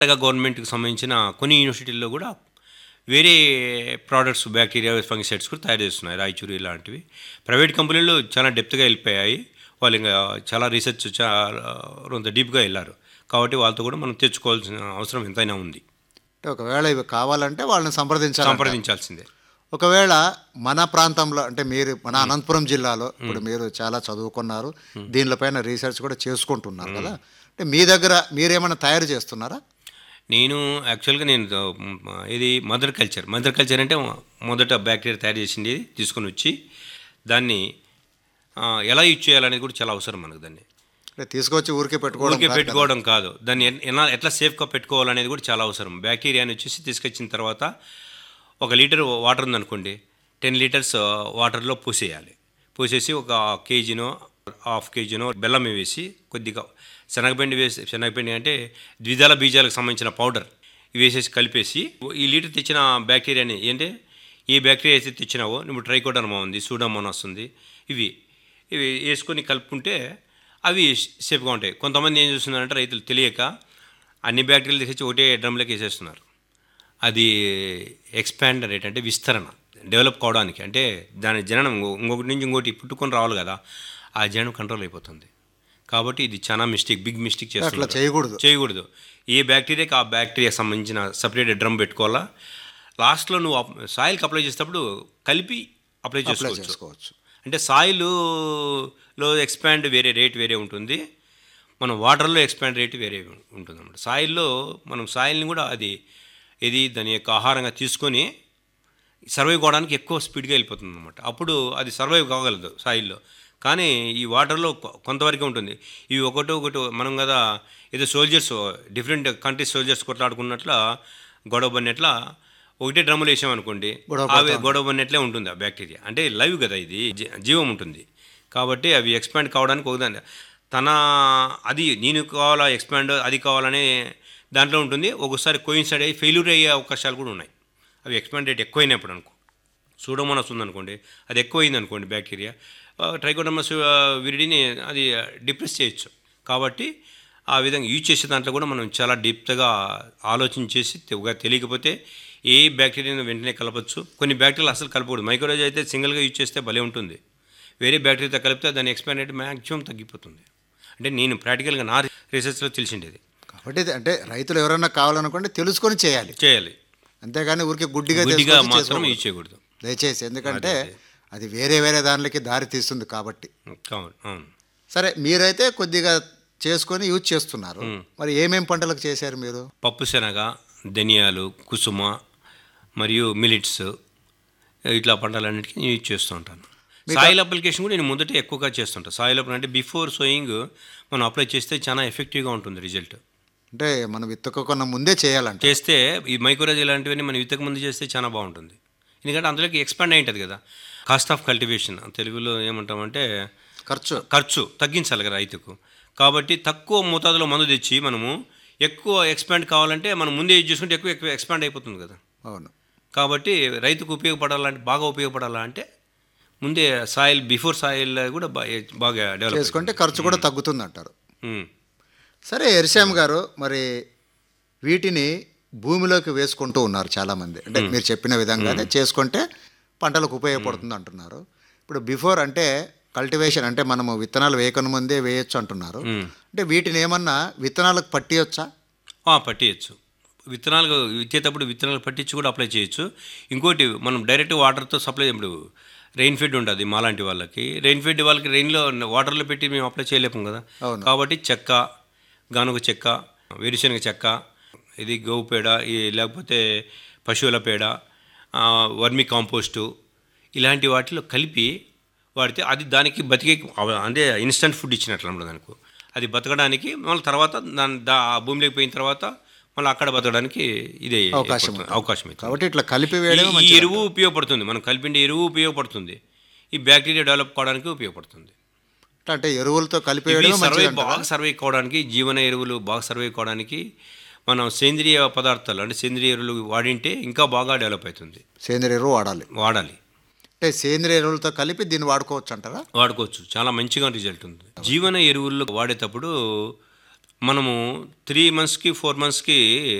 గవర్నమెంట్కి సంబంధించిన కొన్ని యూనివర్సిటీల్లో కూడా వేరే ప్రోడక్ట్స్ బ్యాక్టీరియా ఫంగిసైడ్స్ కూడా తయారు చేస్తున్నాయి రాయచూరు ఇలాంటివి ప్రైవేట్ కంపెనీలు చాలా డెప్త్గా వెళ్ళిపోయాయి వాళ్ళు ఇంకా చాలా రీసెర్చ్ చాలా కొంత డీప్గా వెళ్ళారు కాబట్టి వాళ్ళతో కూడా మనం తెచ్చుకోవాల్సిన అవసరం ఎంతైనా ఉంది అంటే ఒకవేళ ఇవి కావాలంటే వాళ్ళని సంప్రదించాలి సంప్రదించాల్సిందే ఒకవేళ మన ప్రాంతంలో అంటే మీరు మన అనంతపురం జిల్లాలో ఇప్పుడు మీరు చాలా చదువుకున్నారు దీనిపైన రీసెర్చ్ కూడా చేసుకుంటున్నారు కదా అంటే మీ దగ్గర మీరేమైనా తయారు చేస్తున్నారా నేను యాక్చువల్గా నేను మ్, ఇది మదర్ కల్చర్ మదర్ కల్చర్ అంటే మొదట బ్యాక్టీరియా తయారు చేసింది తీసుకొని వచ్చి దాన్ని ఆ, ఎలా యూజ్ చేయాలనేది కూడా చాలా అవసరం మనకు దాన్ని అంటే తీసుకొచ్చి ఊరికే పెట్టుకోవడం ఊరికే కాదు కదా. పెట్టుకోవడం కాదు దాన్ని ఎన్- ఎలా ఎట్లా సేఫ్గా పెట్టుకోవాలనేది కూడా చాలా అవసరం బ్యాక్టీరియాని వచ్చేసి తీసుకొచ్చిన తర్వాత ఒక లీటర్ వాటర్ ఉందనుకోండి టెన్ లీటర్స్ వాటర్లో పోసేయాలి పోసేసి ఒక కేజీనో హాఫ్ కేజీనో బెల్లం వేసి కొద్దిగా శనగపిండి వేసి శనగపిండి అంటే ద్విదళ బీజాలకు సంబంధించిన పౌడర్ ఇవి వేసేసి కలిపేసి ఈ లీటర్ తెచ్చిన బ్యాక్టీరియాని ఏంటంటే ఏ బ్యాక్టీరియా అయితే తెచ్చినావో నువ్వు ట్రైకోడర్మా ఉంది సూడోమోనాస్ ఉంది ఇవి ఇవి వేసుకొని కలుపుకుంటే అవి సేఫ్గా ఉంటాయి కొంతమంది ఏం చేస్తున్నారంటే రైతులు తెలియక అన్ని బ్యాక్టీరియాలు తెచ్చి ఒకటే డ్రమ్లోకి వేసేస్తున్నారు అది ఎక్స్పాండ్ రేట్ అంటే విస్తరణ డెవలప్ కావడానికి అంటే దాని జననం ఇంకో- ఇంకొకటి నుంచి ఇంకోటి పుట్టుకొని రావాలి కదా ఆ జనం కంట్రోల్ అయిపోతుంది కాబట్టి ఇది చాలా మిస్టేక్ బిగ్ మిస్టేక్ అట్లా చేస్తున్నారు చేయకూడదు చేయకూడదు ఏ బ్యాక్టీరియాకి ఆ బ్యాక్టీరియా సంబంధించిన సపరేట్ డ్రమ్ పెట్టుకోవాలా లాస్ట్లో నువ్వు అప్- సాయిల్కి అప్లై చేసేటప్పుడు కలిపి అప్లై అప్లై చేసుకోవచ్చు చేసుకోవచ్చు అంటే సాయిల్లో ఎక్స్పాండ్ వేరే రేట్ వేరే ఉంటుంది మనం వాటర్లో ఎక్స్పాండ్ రేట్ వేరే ఉంటుంది అన్నమాట సాయిల్లో మనం సాయిల్ని కూడా అది ఇది దాని యొక్క ఆహారంగా తీసుకొని సర్వైవ్ కావడానికి ఎక్కువ స్పీడ్గా వెళ్ళిపోతుంది అనమాట అప్పుడు అది సర్వైవ్ కాగలదు సాయిల్లో కానీ ఈ వాటర్లో కొ- కొంతవరకే ఉంటుంది ఇవి ఒకటో ఒకటి మనం కదా ఏదో సోల్జర్స్ డిఫరెంట్ కంట్రీస్ సోల్జర్స్ కొట్లాడుకున్నట్ల గొడవ పడినట్ల ఒకటే డ్రమ్ములు వేసామనుకోండి గొడవ అవి గొడవ పడినట్లే ఉంటుంది ఆ బ్యాక్టీరియా అంటే లైవ్ కదా ఇది జీ- జీవం ఉంటుంది కాబట్టి అవి ఎక్స్పాండ్ కావడానికి ఒకదాన్ని తన అది నేను కావాలా ఎక్స్పాండ్ అది కావాలనే దాంట్లో ఉంటుంది ఒక్కోసారి కోయిన్సైడ్ అయ్యి ఫెయిల్యూర్ అయ్యే అవకాశాలు కూడా ఉన్నాయి అవి ఎక్స్పాండ్ రేట్ ఎక్కువైనప్పుడు అనుకో సూడోమోనాస్ ఉందనుకోండి అది ఎక్కువైంది అనుకోండి బ్యాక్టీరియా ట్రైకోడమస్ విరిడిని అది డిప్రెస్ చేయొచ్చు కాబట్టి ఆ విధంగా యూజ్ చేసే దాంట్లో కూడా మనం చాలా డీప్గా ఆలోచన చేసి తె- తెలియకపోతే ఏ బ్యాక్టీరియాను వెంటనే కలపచ్చు కొన్ని బ్యాక్టీరియాలు అసలు కలపకూడదు మైక్రోజ్ అయితే సింగిల్గా యూజ్ చేస్తే భలే ఉంటుంది వేరే బ్యాక్టీరియాతో కలిపితే దాని ఎక్స్పాండ్ రేట్ మ్యాక్సిమం తగ్గిపోతుంది అంటే నేను ప్రాక్టికల్గా నా రీసెర్చ్లో తెలిసిండేది కాబట్టి ఇది అంటే రైతులు ఎవరైనా కావాలనుకుంటే తెలుసుకొని చేయాలి చేయాలి అంతేగాని ఊరికే గుడ్డిగా గుడ్డిగా తెలుసుకొని మాత్రం చేసుకోకూడదు. యూజ్ చేయకూడదు దయచేసి ఎందుకంటే అది వేరే వేరే దానిలకి దారి తీస్తుంది కాబట్టి అవును అవును సరే మీరైతే కొద్దిగా చేసుకొని యూజ్ చేస్తున్నారు మరి ఏమేం పంటలకు చేశారు మీరు పప్పు శనగ ధనియాలు కుసుమ మరియు మిలిట్స్ ఇట్లా పంటలన్నిటికీ నేను యూజ్ చేస్తూ ఉంటాను సాయిల్ అప్లికేషన్ కూడా నేను మొదట ఎక్కువగా చేస్తుంటాను సాయిల్ అప్లికేషన్ అంటే బిఫోర్ సోయింగ్ మనం అప్లై చేస్తే చాలా ఎఫెక్టివ్గా ఉంటుంది రిజల్ట్ అంటే మనం విత్తకన్నా ముందే చేయాలంట చేస్తే ఈ మైక్రోరాజ్ ఇలాంటివన్నీ మనం విత్తక ముందు చేస్తే చాలా బాగుంటుంది ఎందుకంటే అందులోకి ఎక్స్పాండ్ అయి ఉంటుంది కదా కాస్ట్ ఆఫ్ కల్టివేషన్ తెలుగులో ఏమంటామంటే ఖర్చు ఖర్చు తగ్గించాలి కదా రైతుకు కాబట్టి తక్కువ మోతాదులో మందు తెచ్చి మనము ఎక్కువ ఎక్స్పాండ్ కావాలంటే మనం ముందే యూజ్ చేసుకుంటే ఎక్కువ ఎక్కువ ఎక్స్పాండ్ అయిపోతుంది కదా అవును కాబట్టి రైతుకు ఉపయోగపడాలంటే బాగా ఉపయోగపడాలంటే ముందే సాయిల్ బిఫోర్ సాయిల్ కూడా బా- బాగా డెవలప్ చేసుకుంటే ఖర్చు కూడా తగ్గుతుంది అంటారు ఉమ్. సరే ఎరిశామ్ గారు మరి వీటిని భూమిలోకి వేసుకుంటూ ఉన్నారు చాలామంది అంటే మీరు చెప్పిన విధంగానే చేసుకుంటే పంటలకు ఉపయోగపడుతుంది అంటున్నారు ఇప్పుడు బిఫోర్ అంటే కల్టివేషన్ అంటే మనము విత్తనాలు వేయకను ముందే వేయొచ్చు అంటున్నారు అంటే వీటిని ఏమన్నా విత్తనాలకు పట్టియొచ్చా ఆ, పట్టియచ్చు విత్తనాలు విత్తేటప్పుడు విత్తనాలు పట్టించి కూడా అప్లై చేయొచ్చు ఇంకోటి మనం డైరెక్ట్ వాటర్తో సప్లై ఇప్పుడు రెయిన్ ఫీడ్ ఉంటుంది మాలాంటి వాళ్ళకి రెయిన్ ఫీడ్ వాళ్ళకి రెయిన్లో వాటర్లో పెట్టి మేము అప్లై చేయలేము కదా అవును. కాబట్టి చెక్క గానుగ చెక్క వేరుశనగ చెక్క ఇది గోవు పేడ ఈ లేకపోతే పశువుల పేడ ఆ, వర్మి కాంపోస్టు ఇలాంటి వాటిలో కలిపి వాడితే అది దానికి బతికే అంటే ఇన్స్టంట్ ఫుడ్ ఇచ్చినట్లు అన్నమాట దానికి అది బతకడానికి మళ్ళీ తర్వాత దాని దా ఆ భూమిలోకి పోయిన తర్వాత మళ్ళీ అక్కడ బతకడానికి ఇదే అవకాశం ఏర్పడుతుంది. అవకాశం అవుతుంది కాబట్టి ఇట్లా కలిపి వేయడం ఈ- ఈ ఎరువు ఉపయోగపడుతుంది మనం కలిపిండే ఎరువు ఉపయోగపడుతుంది ఈ బ్యాక్టీరియా డెవలప్ కావడానికి ఉపయోగపడుతుంది అంటే ఎరువులతో కలిపి ఇవి వేయడం సర్వే మంచిది బాగా సర్వే కావడానికి జీవన ఎరువులు బాగా సర్వే కావడానికి మనం సేంద్రియ పదార్థాలు అంటే సేంద్రియ ఎరువులు వాడింటే ఇంకా బాగా డెవలప్ అవుతుంది సేంద్రియ ఎరువు వాడాలి వాడాలి అంటే సేంద్రియ ఎరువులతో కలిపి దీన్ని వాడుకోవచ్చు అంటారా వాడుకోవచ్చు చాలా మంచిగా రిజల్ట్ ఉంది జీవన ఎరువుల్లో వాడేటప్పుడు మనము త్రీ మంత్స్కి ఫోర్ మంత్స్కి